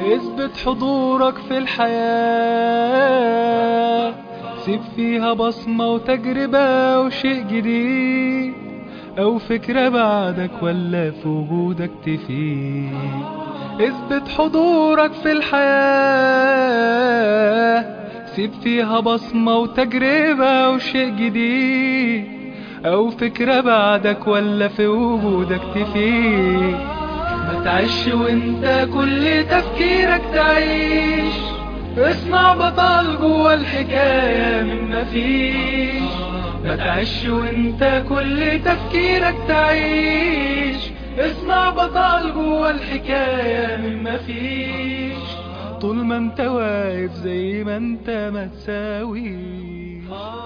اثبت حضورك في الحياة سيب فيها بصمة وتجربة وشيء جديد أو فكرة بعدك ولا في وجودك تفيد اثبت حضورك في الحياة سيب فيها بصمة وتجربة وشيء جديد أو فكرة بعدك ولا في وجودك تفيد ما تعيش وانت كل تفكيرك تعيش اصنع بطل جوا الحكاية من مفيش ما تعيش وانت كل تفكيرك تعيش اصنع بطل جوا الحكاية من مفيش طول ما انت واقف زي ما انت ما تساويش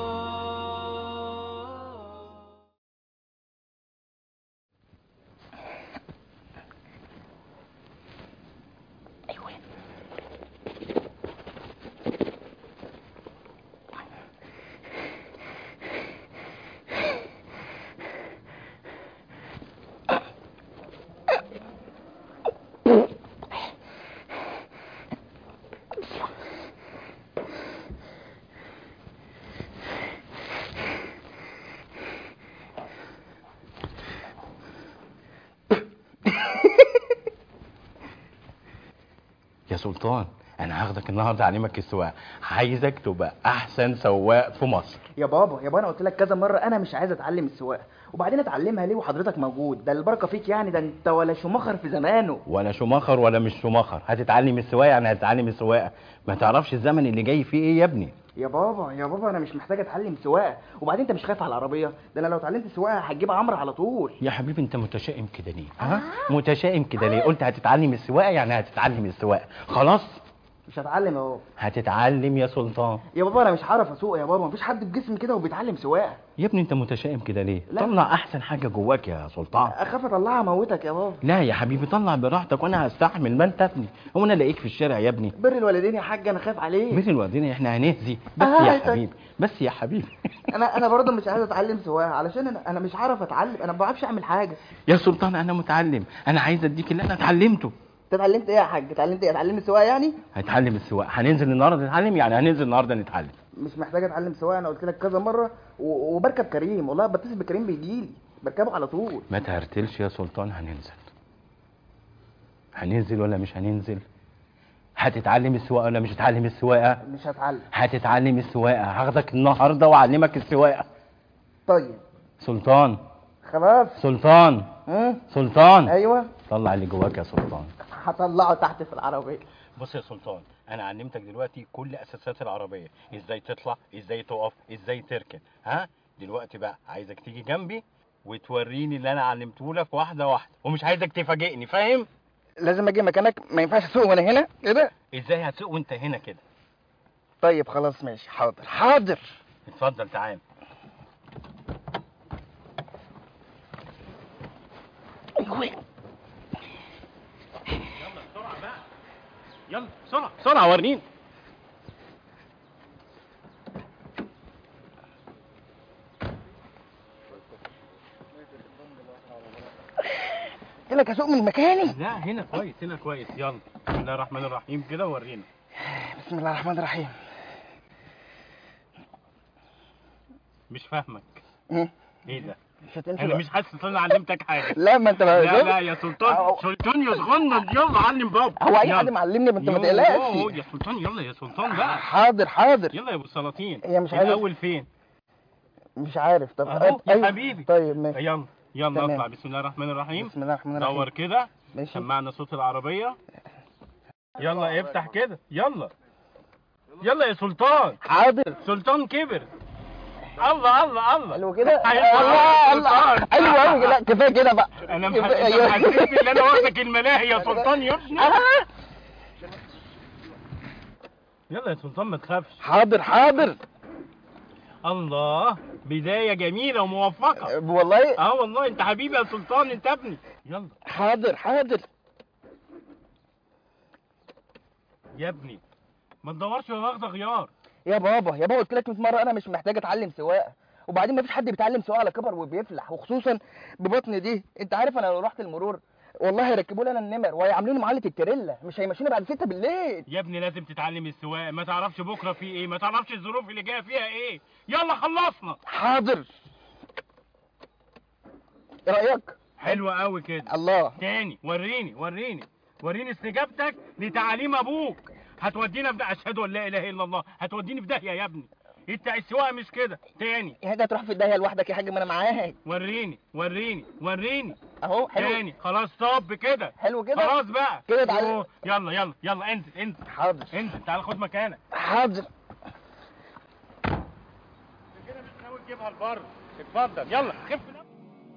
يا سلطان انا هاخدك النهارده اعلمك السواقه عايزك تبقى احسن سواق في مصر يا بابا يا بابا انا قلت لك كذا مره انا مش عايز اتعلم السواقه وبعدين اتعلمها ليه وحضرتك موجود ده البركه فيك يعني ده انت ولا شمخر في زمانه ولا شماخر ولا مش شماخر هتتعلم السواقه يعني هتتعلم السواقه ما تعرفش الزمن اللي جاي فيه ايه يا ابني يا بابا يا بابا انا مش محتاج اتعلم سواقه وبعدين انت مش خايف على العربيه ده انا لو اتعلمت سواقه هتجيب عمرو على طول يا حبيبي انت متشائم كده ليه ها متشائم كده ليه قلت هتتعلم السواقه يعني هتتعلم السواقه خلاص مش هتعلم اهو هتتعلم يا سلطان يا بابا انا مش هعرف اسوق يا بابا مفيش حد بجسمي كده وبيتعلم سواقه يا ابني انت متشائم كده ليه لا. طلع احسن حاجه جواك يا سلطان اخاف اطلعها اموتك يا بابا لا يا حبيبي طلع براحتك وانا هستحمل ما انت ابني هو انا الاقيك في الشارع يا ابني بر الوالدين يا حاج انا خايف عليه مثل والدينا احنا هنهزي بس آه، يا طيب. حبيبي بس يا حبيبي انا انا برضه مش عايز اتعلم سواقه علشان انا انا مش هعرف اتعلم انا ما بعرفش اعمل حاجه يا سلطان انا متعلم انا عايز اديك اللي انا اتعلمته انت اتعلمت ايه يا حاج اتعلمت ايه اتعلمت سواقه يعني هتعلم السواقه هننزل النهارده نتعلم يعني هننزل النهارده نتعلم مش محتاج اتعلم سواقه انا قلت لك كذا مره و- وبركب كريم والله بتصل بكريم بيجيلي بركبه على طول ما تهرتلش يا سلطان هننزل هننزل ولا مش هننزل هتتعلم السواقه ولا مش هتتعلم السواقه مش هتعلم هتتعلم السواقه هاخدك النهارده واعلمك السواقه طيب سلطان خلاص سلطان ها سلطان ايوه طلع اللي جواك يا سلطان هطلعه تحت في العربيه بص يا سلطان انا علمتك دلوقتي كل اساسات العربيه ازاي تطلع ازاي تقف ازاي تركن ها دلوقتي بقى عايزك تيجي جنبي وتوريني اللي انا علمته لك واحده واحده ومش عايزك تفاجئني فاهم لازم اجي مكانك ما ينفعش اسوق وانا هنا كده ازاي هتسوق وانت هنا كده طيب خلاص ماشي حاضر حاضر اتفضل تعال يلا بسرعه بسرعه وريني قلت لك اسوق من مكاني لا هنا كويس هنا كويس يلا بسم الله الرحمن الرحيم كده ورينا بسم الله الرحمن الرحيم مش فاهمك مم. ايه ده مش هتمشي انا بقى. مش حاسس ان انا علمتك حاجه لا ما انت لا بقى لا يا سلطان أهو. سلطان يا صغنن يلا علم بابا هو اي يلا. حد معلمني ما انت ما يوه، تقلقش يا سلطان يلا يا سلطان بقى حاضر حاضر يلا يا ابو سلاطين هي مش عايزة- الاول فين مش عارف طب اهو أيوة. يا حبيبي طيب ماشي يلا يلا تمام. اطلع بسم الله الرحمن الرحيم بسم الله الرحمن الرحيم دور كده ماشي سمعنا صوت العربيه يلا افتح كده يلا يلا يا سلطان حاضر سلطان كبر الله الله الله حلو كده أيوة، الله الله سلطان. ايوه ايوه لا كفايه كده بقى انا كفاية- محسس أيوة. حسيت ان انا واخدك الملاهي يا سلطان يا ابني آه. يلا يا سلطان ما تخافش حاضر حاضر الله بدايه جميله وموفقه والله اه والله انت حبيبي يا سلطان انت ابني يلا حاضر حاضر يا ابني ما تدورش ولا واخده غيار يا بابا يا بابا قلت لك 100 مره انا مش محتاج اتعلم سواقه وبعدين ما فيش حد بيتعلم سواقه على كبر وبيفلح وخصوصا ببطن دي انت عارف انا لو رحت المرور والله هيركبوا لي انا النمر وهيعاملوني معامله التريلا مش هيمشوني بعد 6 بالليل يا ابني لازم تتعلم السواقه ما تعرفش بكره في ايه ما تعرفش الظروف اللي جايه فيها ايه يلا خلصنا حاضر ايه رايك حلوة قوي كده الله تاني وريني وريني وريني استجابتك لتعاليم ابوك هتودينا في ده اشهد ان لا اله الا الله هتوديني في داهيه يا ابني انت السواقه مش كده تاني يا ده تروح في الداهيه لوحدك يا حاج ما انا معاك وريني وريني وريني اهو حلو تاني خلاص طب كده حلو كده خلاص بقى كده تعالى. أوه، يلا يلا يلا انزل انزل حاضر انزل تعال خد مكانك حاضر انت كده مش ناوي تجيبها لبره اتفضل يلا خف نفسك.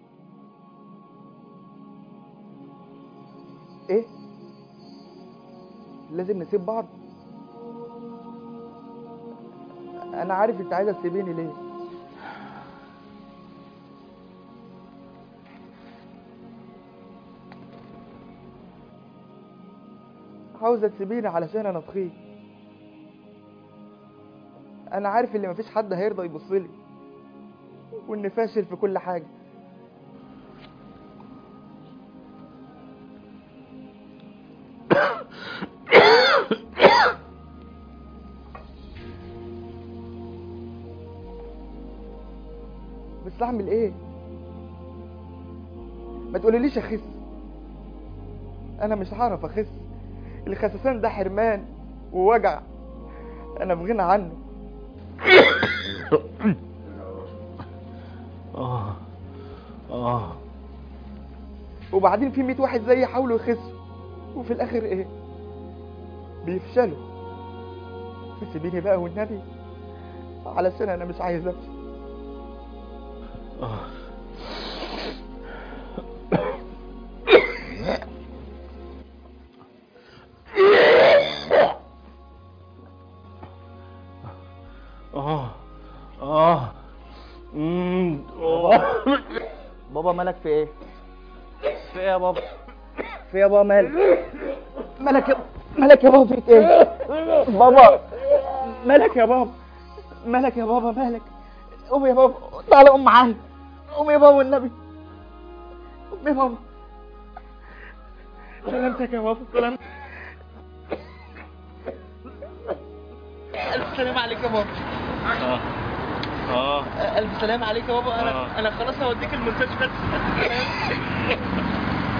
ايه لازم نسيب بعض انا عارف انت عايزه تسيبيني ليه عاوزه تسيبيني علشان انا تخيط انا عارف ان مفيش حد هيرضى يبص لي واني فاشل في كل حاجه بس اعمل ايه ما تقوليليش اخس انا مش هعرف اخس الخسسان ده حرمان ووجع انا في غنى عنه اه اه وبعدين في 100 واحد زيي يحاولوا يخسوا وفي الاخر ايه بيفشلوا سيبيني بقى والنبي علشان انا مش عايز افشل اه اه اه امم بابا مالك في ايه في ايه يا بابا في ايه يا بابا مالك مالك يا مالك يا بابا فيك ايه بابا مالك يا بابا مالك يا بابا مالك قوم يا بابا تعالى قوم معايا قوم يا بابا والنبي قوم يا بابا سلامتك يا بابا سلامتك ألف سلام عليك يا بابا اه اه ألف سلام عليك يا بابا آه. أنا أنا خلاص هوديك المستشفى ألف سلام.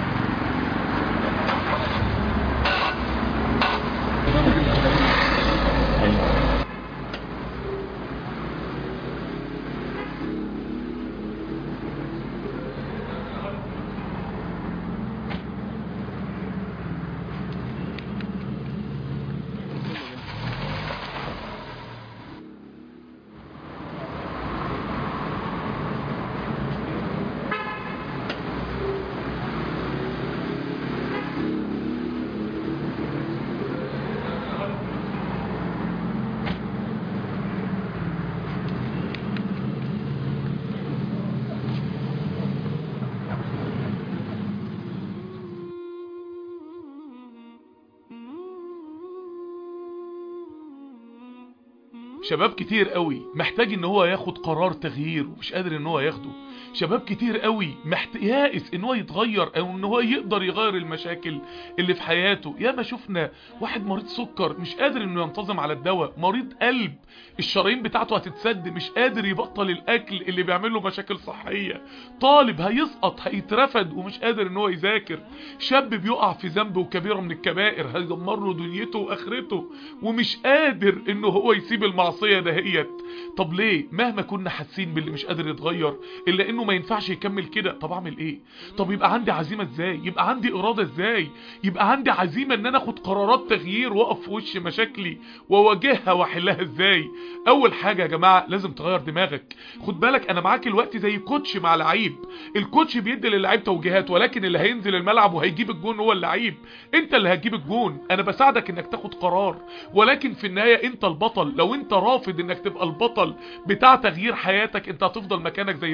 شباب كتير قوي محتاج ان هو ياخد قرار تغيير ومش قادر ان هو ياخده شباب كتير قوي محت... يائس ان هو يتغير او ان هو يقدر يغير المشاكل اللي في حياته يا ما شفنا واحد مريض سكر مش قادر انه ينتظم على الدواء مريض قلب الشرايين بتاعته هتتسد مش قادر يبطل الاكل اللي بيعمل له مشاكل صحية طالب هيسقط هيترفد ومش قادر ان هو يذاكر شاب بيقع في ذنب وكبيرة من الكبائر هيدمر له دنيته واخرته ومش قادر انه هو يسيب المعصية دهيت طب ليه مهما كنا حاسين باللي مش قادر يتغير الا انه ما ينفعش يكمل كده طب اعمل ايه طب يبقى عندي عزيمة ازاي يبقى عندي ارادة ازاي يبقى عندي عزيمة ان انا اخد قرارات تغيير واقف في وش مشاكلي واواجهها واحلها ازاي اول حاجة يا جماعة لازم تغير دماغك خد بالك انا معاك الوقت زي كوتش مع لعيب الكوتش بيدي للعيب توجيهات ولكن اللي هينزل الملعب وهيجيب الجون هو اللعيب انت اللي هتجيب الجون انا بساعدك انك تاخد قرار ولكن في النهاية انت البطل لو انت رافض انك تبقى البطل بتاع تغيير حياتك انت هتفضل مكانك زي ما انت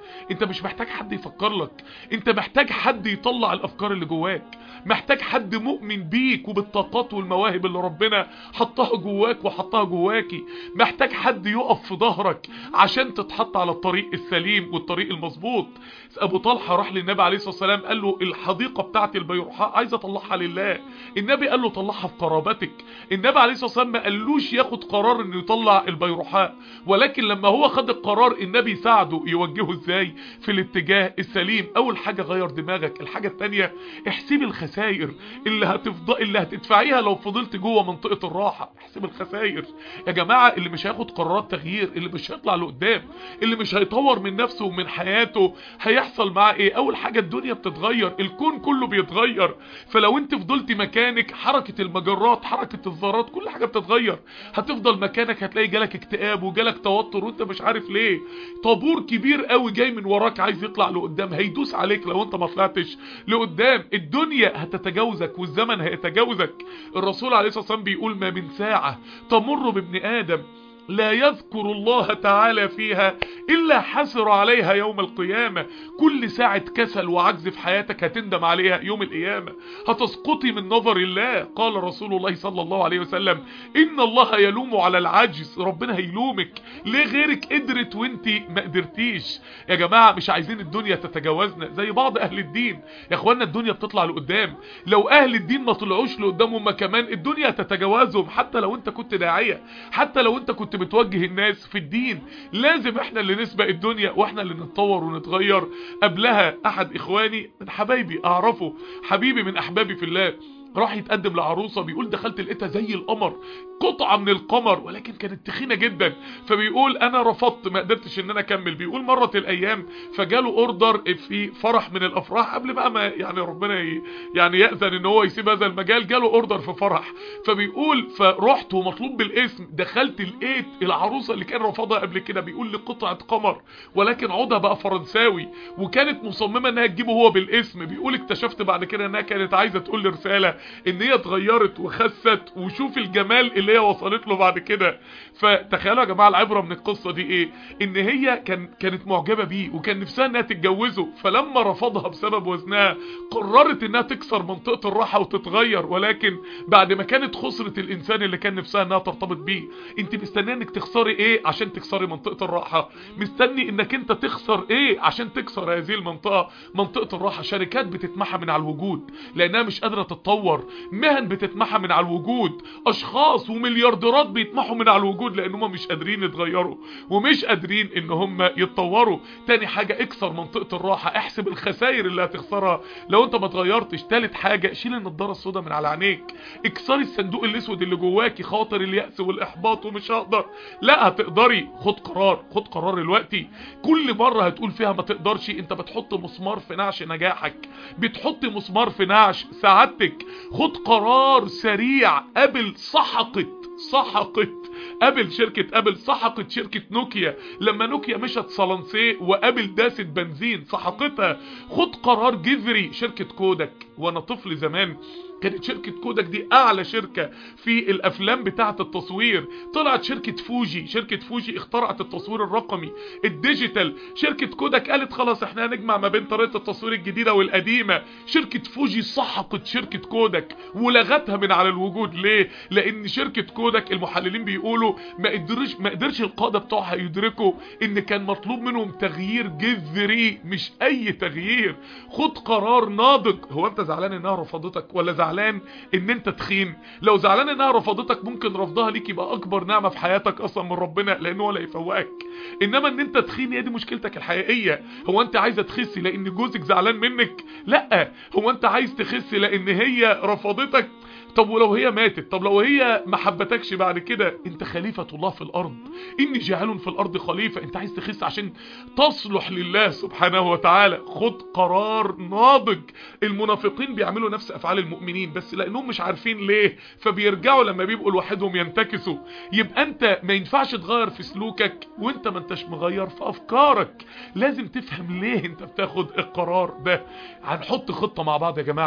انت مش محتاج حد يفكر لك انت محتاج حد يطلع الافكار اللي جواك محتاج حد مؤمن بيك وبالطاقات والمواهب اللي ربنا حطها جواك وحطها جواكي محتاج حد يقف في ظهرك عشان تتحط على الطريق السليم والطريق المظبوط ابو طلحه راح للنبي عليه الصلاه والسلام قال له الحديقه بتاعتي البيرحاء عايز اطلعها لله النبي قال له طلعها في قرابتك النبي عليه الصلاه والسلام ما قالوش ياخد قرار انه يطلع البيرحاء ولكن لما هو خد القرار النبي ساعده يوجهه ازاي في الاتجاه السليم اول حاجه غير دماغك الحاجه الثانيه احسبي الخسائر اللي هتفضل اللي هتدفعيها لو فضلت جوه منطقه الراحه احسب الخسائر يا جماعه اللي مش هياخد قرارات تغيير اللي مش هيطلع لقدام اللي مش هيطور من نفسه ومن حياته هيحصل معاه ايه اول حاجه الدنيا بتتغير الكون كله بيتغير فلو انت فضلت مكانك حركه المجرات حركه الذرات كل حاجه بتتغير هتفضل مكانك هتلاقي جالك اكتئاب وجالك توتر وانت مش عارف ليه طابور كبير قوي جاي من وراك عايز يطلع لقدام هيدوس عليك لو انت ما طلعتش لقدام الدنيا هتتجاوزك والزمن هيتجاوزك الرسول عليه الصلاه والسلام بيقول ما من ساعه تمر بابن ادم لا يذكر الله تعالى فيها إلا حسر عليها يوم القيامة كل ساعة كسل وعجز في حياتك هتندم عليها يوم القيامة هتسقطي من نظر الله قال رسول الله صلى الله عليه وسلم إن الله يلوم على العجز ربنا هيلومك ليه غيرك قدرت وانت ما قدرتيش يا جماعة مش عايزين الدنيا تتجاوزنا زي بعض أهل الدين يا اخوانا الدنيا بتطلع لقدام لو أهل الدين ما طلعوش لقدام هم كمان الدنيا تتجاوزهم حتى لو انت كنت داعية حتى لو انت كنت بتوجه الناس في الدين لازم احنا اللي نسبق الدنيا واحنا اللي نتطور ونتغير قبلها احد اخواني من حبايبي اعرفه حبيبي من احبابي في الله راح يتقدم لعروسة بيقول دخلت لقيتها زي القمر قطعة من القمر ولكن كانت تخينة جدا فبيقول انا رفضت ما قدرتش ان انا اكمل بيقول مرت الايام فجاله اوردر في فرح من الافراح قبل بقى ما يعني ربنا ي... يعني يأذن ان هو يسيب هذا المجال جاله اوردر في فرح فبيقول فرحت ومطلوب بالاسم دخلت لقيت العروسة اللي كان رفضها قبل كده بيقول لي قطعة قمر ولكن عودها بقى فرنساوي وكانت مصممة انها تجيبه هو بالاسم بيقول اكتشفت بعد كده انها كانت عايزة تقول لي رسالة ان هي اتغيرت وخست وشوف الجمال اللي هي وصلت له بعد كده فتخيلوا يا جماعه العبره من القصه دي ايه ان هي كان كانت معجبه بيه وكان نفسها انها تتجوزه فلما رفضها بسبب وزنها قررت انها تكسر منطقه الراحه وتتغير ولكن بعد ما كانت خسرت الانسان اللي كان نفسها انها ترتبط بيه انت مستنيه انك تخسري ايه عشان تكسري منطقه الراحه مستني انك انت تخسر ايه عشان تكسر هذه المنطقه منطقه الراحه شركات بتتمحى من على الوجود لانها مش قادره تتطور مهن بتتمحى من على الوجود اشخاص ومليارديرات بيتمحوا من على الوجود لان هم مش قادرين يتغيروا ومش قادرين ان هم يتطوروا تاني حاجة اكسر منطقة الراحة احسب الخسائر اللي هتخسرها لو انت ما اتغيرتش تالت حاجة شيل النضارة السوداء من على عينيك اكسري الصندوق الاسود اللي جواكي خاطر اليأس والاحباط ومش هقدر لا هتقدري خد قرار خد قرار دلوقتي كل مرة هتقول فيها ما تقدرش انت بتحط مسمار في نعش نجاحك بتحط مسمار في نعش سعادتك خد قرار سريع قبل سحقت سحقت ابل شركة ابل سحقت شركة نوكيا لما نوكيا مشت صلنسيه وابل داست بنزين سحقتها خد قرار جذري شركة كودك وانا طفل زمان كانت شركة كودك دي اعلى شركة في الافلام بتاعة التصوير طلعت شركة فوجي شركة فوجي اخترعت التصوير الرقمي الديجيتال شركة كودك قالت خلاص احنا هنجمع ما بين طريقة التصوير الجديدة والقديمة شركة فوجي سحقت شركة كودك ولغتها من على الوجود ليه لان شركة كودك المحللين بيقولوا ما قدرش ما قدرش القادة بتوعها يدركوا ان كان مطلوب منهم تغيير جذري مش اي تغيير خد قرار ناضج هو انت زعلان انها رفضتك ولا زعلان ان انت تخين لو زعلان انها رفضتك ممكن رفضها ليك يبقى اكبر نعمة في حياتك اصلا من ربنا لانه ولا يفوقك انما ان انت تخين هي دي مشكلتك الحقيقية هو انت عايزة تخسي لان جوزك زعلان منك لا هو انت عايز تخسي لان هي رفضتك طب ولو هي ماتت طب لو هي ما حبتكش بعد كده انت خليفة الله في الارض اني جاعل في الارض خليفة انت عايز تخس عشان تصلح لله سبحانه وتعالى خد قرار ناضج المنافقين بيعملوا نفس افعال المؤمنين بس لانهم مش عارفين ليه فبيرجعوا لما بيبقوا لوحدهم ينتكسوا يبقى انت ما ينفعش تغير في سلوكك وانت ما انتش مغير في افكارك لازم تفهم ليه انت بتاخد القرار ده هنحط خطة مع بعض يا جماعة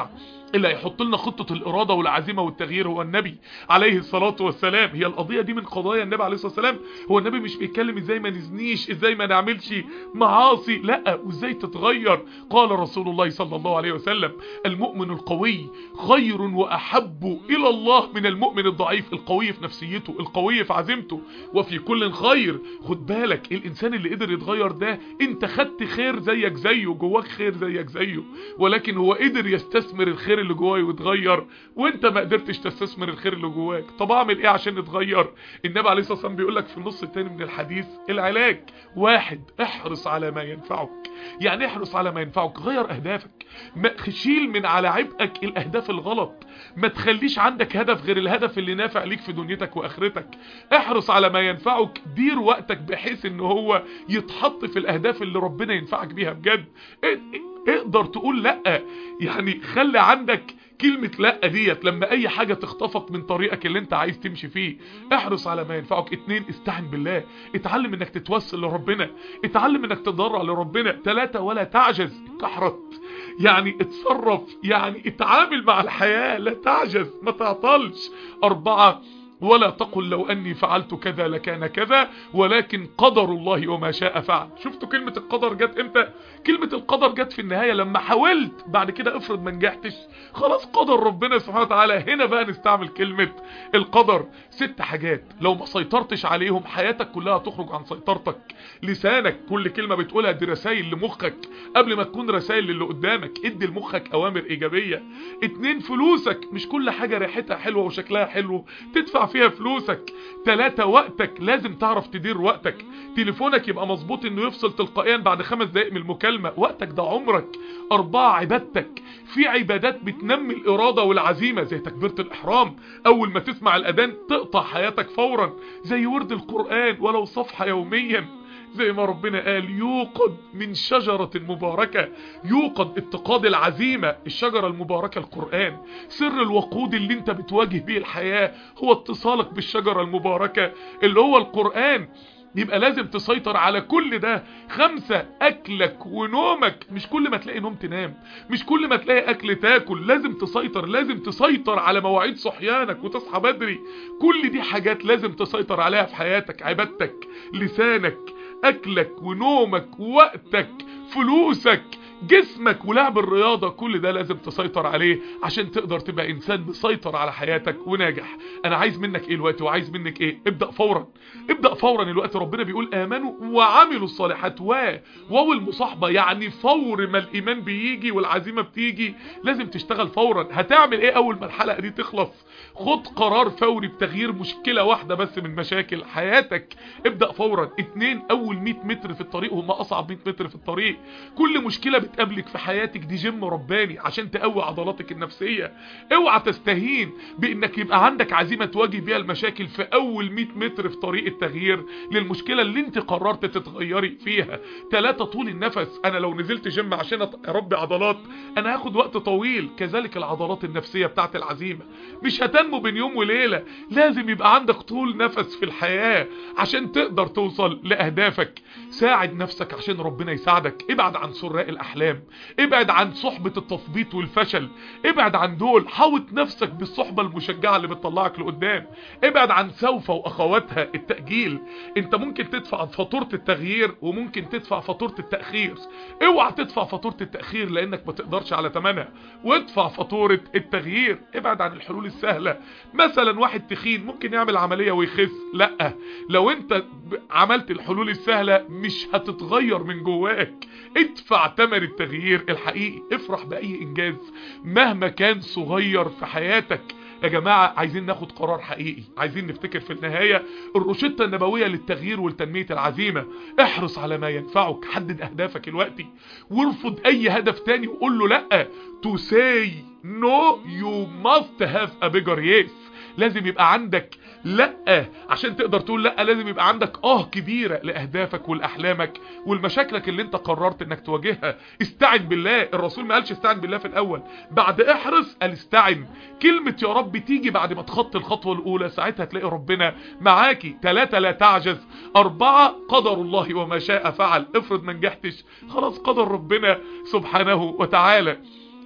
اللي هيحط لنا خطة الإرادة والعزيمة والتغيير هو النبي عليه الصلاة والسلام هي القضية دي من قضايا النبي عليه الصلاة والسلام هو النبي مش بيتكلم ازاي ما نزنيش ازاي ما نعملش معاصي لا وازاي تتغير قال رسول الله صلى الله عليه وسلم المؤمن القوي خير وأحب إلى الله من المؤمن الضعيف القوي في نفسيته القوي في عزيمته وفي كل خير خد بالك الإنسان اللي قدر يتغير ده انت خدت خير زيك زيه جواك خير زيك زيه ولكن هو قدر يستثمر الخير اللي جواه ويتغير وانت ما قدرتش تستثمر الخير اللي جواك طب اعمل ايه عشان نتغير النبي عليه الصلاه والسلام بيقول لك في النص الثاني من الحديث العلاج واحد احرص على ما ينفعك يعني احرص على ما ينفعك غير اهدافك ما شيل من على عبئك الاهداف الغلط ما تخليش عندك هدف غير الهدف اللي نافع ليك في دنيتك واخرتك احرص على ما ينفعك دير وقتك بحيث ان هو يتحط في الاهداف اللي ربنا ينفعك بيها بجد اقدر تقول لا يعني خلي عندك كلمة لا ديت لما اي حاجة تخطفك من طريقك اللي انت عايز تمشي فيه احرص على ما ينفعك اتنين استعن بالله اتعلم انك تتوسل لربنا اتعلم انك تضرع لربنا تلاتة ولا تعجز كحرت يعني اتصرف يعني اتعامل مع الحياة لا تعجز ما تعطلش اربعة ولا تقل لو أني فعلت كذا لكان كذا ولكن قدر الله وما شاء فعل شفتوا كلمة القدر جت امتى كلمة القدر جت في النهاية لما حاولت بعد كده افرض ما نجحتش خلاص قدر ربنا سبحانه وتعالى هنا بقى نستعمل كلمة القدر ست حاجات لو ما سيطرتش عليهم حياتك كلها تخرج عن سيطرتك لسانك كل كلمة بتقولها دي رسائل لمخك قبل ما تكون رسائل للي قدامك ادي لمخك اوامر ايجابية اتنين فلوسك مش كل حاجة ريحتها حلوة وشكلها حلو تدفع فيها فلوسك تلاتة وقتك لازم تعرف تدير وقتك تليفونك يبقى مظبوط انه يفصل تلقائيا بعد خمس دقائق من المكالمة وقتك ده عمرك اربعة عبادتك في عبادات بتنمي الارادة والعزيمة زي تكبيرة الاحرام اول ما تسمع الاذان تقطع حياتك فورا زي ورد القرآن ولو صفحة يوميا زي ما ربنا قال يوقد من شجرة مباركة يوقد اتقاد العزيمة الشجرة المباركة القرآن سر الوقود اللي انت بتواجه بيه الحياة هو اتصالك بالشجرة المباركة اللي هو القرآن يبقى لازم تسيطر على كل ده خمسة اكلك ونومك مش كل ما تلاقي نوم تنام مش كل ما تلاقي اكل تاكل لازم تسيطر لازم تسيطر على مواعيد صحيانك وتصحى بدري كل دي حاجات لازم تسيطر عليها في حياتك عبادتك لسانك اكلك ونومك وقتك فلوسك جسمك ولعب الرياضة كل ده لازم تسيطر عليه عشان تقدر تبقى انسان مسيطر على حياتك وناجح انا عايز منك ايه الوقت وعايز منك ايه ابدأ فورا ابدأ فورا الوقت ربنا بيقول امنوا وعملوا الصالحات و واو المصاحبة يعني فور ما الايمان بيجي والعزيمة بتيجي لازم تشتغل فورا هتعمل ايه اول ما الحلقة دي تخلص خد قرار فوري بتغيير مشكلة واحدة بس من مشاكل حياتك ابدأ فورا اتنين اول 100 متر في الطريق هم اصعب 100 متر في الطريق كل مشكلة بتقابلك في حياتك دي جيم رباني عشان تقوي عضلاتك النفسية اوعى تستهين بانك يبقى عندك عزيمة تواجه بيها المشاكل في اول 100 متر في طريق التغيير للمشكلة اللي انت قررت تتغيري فيها ثلاثة طول النفس انا لو نزلت جيم عشان اربي عضلات انا هاخد وقت طويل كذلك العضلات النفسية بتاعت العزيمة مش هتنمو بين يوم وليلة لازم يبقى عندك طول نفس في الحياة عشان تقدر توصل لأهدافك ساعد نفسك عشان ربنا يساعدك ابعد عن سراء الأحلام ابعد عن صحبة التثبيط والفشل ابعد عن دول حاوط نفسك بالصحبة المشجعة اللي بتطلعك لقدام ابعد عن سوف واخواتها التأجيل انت ممكن تدفع فاتورة التغيير وممكن تدفع فاتورة التأخير اوعى تدفع فاتورة التأخير لانك ما تقدرش على تمنها وادفع فاتورة التغيير ابعد عن الحلول السهلة مثلا واحد تخين ممكن يعمل عملية ويخس لا لو انت عملت الحلول السهلة مش هتتغير من جواك ادفع تمن التغيير الحقيقي افرح بأي انجاز مهما كان صغير في حياتك يا جماعة عايزين ناخد قرار حقيقي عايزين نفتكر في النهاية الروشتة النبوية للتغيير ولتنمية العزيمة احرص على ما ينفعك حدد اهدافك الوقتي وارفض اي هدف تاني وقول له لا to say no you must have a bigger yes لازم يبقى عندك لا عشان تقدر تقول لا لازم يبقى عندك اه كبيرة لاهدافك والاحلامك والمشاكلك اللي انت قررت انك تواجهها استعن بالله الرسول ما قالش استعن بالله في الاول بعد احرص قال استعن كلمة يا رب تيجي بعد ما تخطي الخطوة الاولى ساعتها تلاقي ربنا معاكي ثلاثة لا تعجز اربعة قدر الله وما شاء فعل افرض ما نجحتش خلاص قدر ربنا سبحانه وتعالى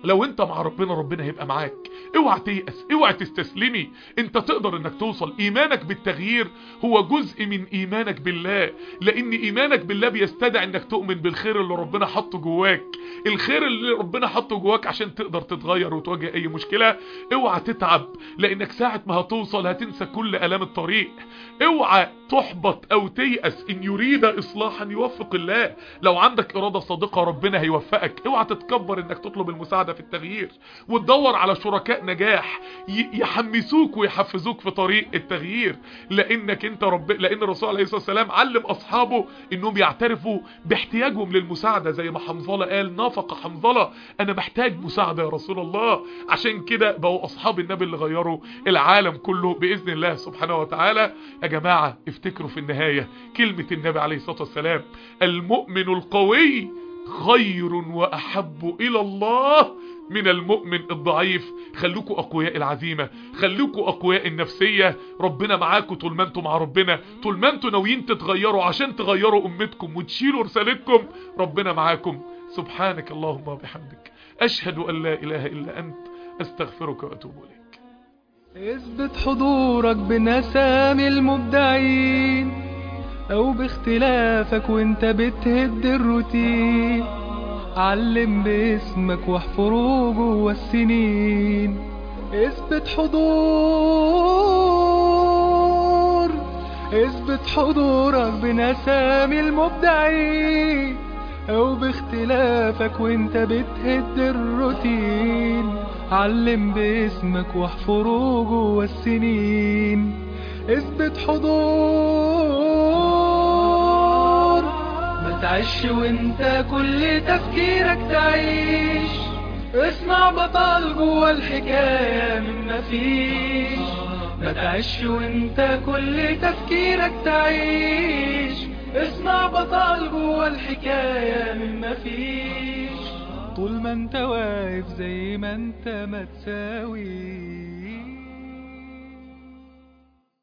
لو انت مع ربنا ربنا هيبقى معاك اوعى تيأس اوعى تستسلمي انت تقدر انك توصل ايمانك بالتغيير هو جزء من ايمانك بالله لان ايمانك بالله بيستدعي انك تؤمن بالخير اللي ربنا حطه جواك الخير اللي ربنا حطه جواك عشان تقدر تتغير وتواجه اي مشكلة اوعى تتعب لانك ساعة ما هتوصل هتنسى كل الام الطريق اوعى تحبط او تيأس ان يريد اصلاحا يوفق الله لو عندك اراده صادقه ربنا هيوفقك اوعى تتكبر انك تطلب المساعده في التغيير وتدور على شركاء نجاح ي- يحمسوك ويحفزوك في طريق التغيير لانك انت رب لان الرسول عليه الصلاه والسلام علم اصحابه انهم يعترفوا باحتياجهم للمساعده زي ما حنظله قال نافق حنظله انا محتاج مساعده يا رسول الله عشان كده بقوا اصحاب النبي اللي غيروا العالم كله باذن الله سبحانه وتعالى يا جماعه افتكروا في النهايه كلمه النبي عليه الصلاه والسلام المؤمن القوي خير واحب الى الله من المؤمن الضعيف خلوكوا اقوياء العزيمة خلوكوا اقوياء النفسية ربنا معاكم طول ما انتوا مع ربنا طول ما انتوا ناويين تتغيروا عشان تغيروا امتكم وتشيلوا رسالتكم ربنا معاكم سبحانك اللهم وبحمدك اشهد ان لا اله الا انت استغفرك واتوب اليك اثبت حضورك بنسامي المبدعين او باختلافك وانت بتهد الروتين علم باسمك واحفره جوا السنين اثبت حضور اثبت حضورك بنسامي المبدعين او باختلافك وانت بتهد الروتين علم باسمك واحفره جوا السنين اثبت حضور ما تعيش وانت كل تفكيرك تعيش اصنع بطل جوا الحكاية من مفيش ما تعيش وانت كل تفكيرك تعيش اصنع بطل جوا الحكاية من مفيش طول ما انت واقف زي ما انت ما تساوي